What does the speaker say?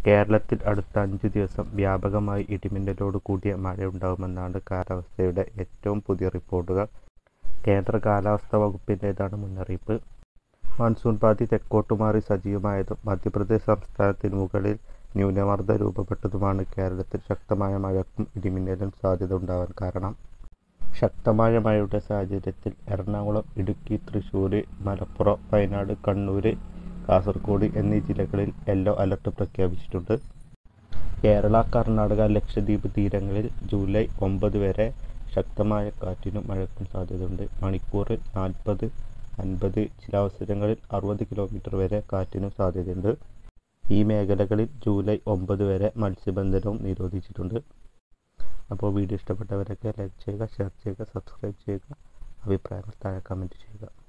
കേരളത്തിൽ അടുത്ത അഞ്ചു ദിവസം വ്യാപകമായി ഇടിമിന്നലോട് കൂടിയ മഴയുണ്ടാകുമെന്നാണ് കാലാവസ്ഥയുടെ ഏറ്റവും പുതിയ റിപ്പോർട്ടുകൾ. കേന്ദ്ര കാലാവസ്ഥാ വകുപ്പിന്റേതാണ് മുന്നറിയിപ്പ്. മൺസൂൺ പാത്തി തെക്കോട്ടു മാറി സജീവമായതും മധ്യപ്രദേശ് സംസ്ഥാനത്തിനു മുകളിൽ ന്യൂനമർദം രൂപപ്പെട്ടതുമാണ് കേരളത്തിൽ ശക്തമായ മഴയ്ക്കും ഇടിമിന്നലിനും സാധ്യത ഉണ്ടാവാൻ കാരണം. ശക്തമായ മഴയുടെ സാഹചര്യത്തിൽ എറണാകുളം, ഇടുക്കി, തൃശൂർ, മലപ്പുറം, വയനാട്, കണ്ണൂർ, കാസർഗോഡ് എന്നീ ജില്ലകളിൽ യെല്ലോ അലർട്ട് പ്രഖ്യാപിച്ചിട്ടുണ്ട്. കേരള, കർണാടക, ലക്ഷദ്വീപ് തീരങ്ങളിൽ ജൂലൈ ഒമ്പത് വരെ ശക്തമായ കാറ്റിനും മഴയ്ക്കും സാധ്യതയുണ്ട്. മണിക്കൂറിൽ നാൽപ്പത്, അൻപത്, ചില അറുപത് കിലോമീറ്റർ വരെ കാറ്റിനും സാധ്യതയുണ്ട്. ഈ മേഖലകളിൽ ജൂലൈ ഒമ്പത് വരെ മത്സ്യബന്ധനവും നിരോധിച്ചിട്ടുണ്ട്. അപ്പോൾ വീഡിയോ ഇഷ്ടപ്പെട്ടവരൊക്കെ ലൈക്ക് ചെയ്യുക, ഷെയർ ചെയ്യുക, സബ്സ്ക്രൈബ് ചെയ്യുക. അഭിപ്രായങ്ങൾ താഴെ കമന്റ് ചെയ്യുക.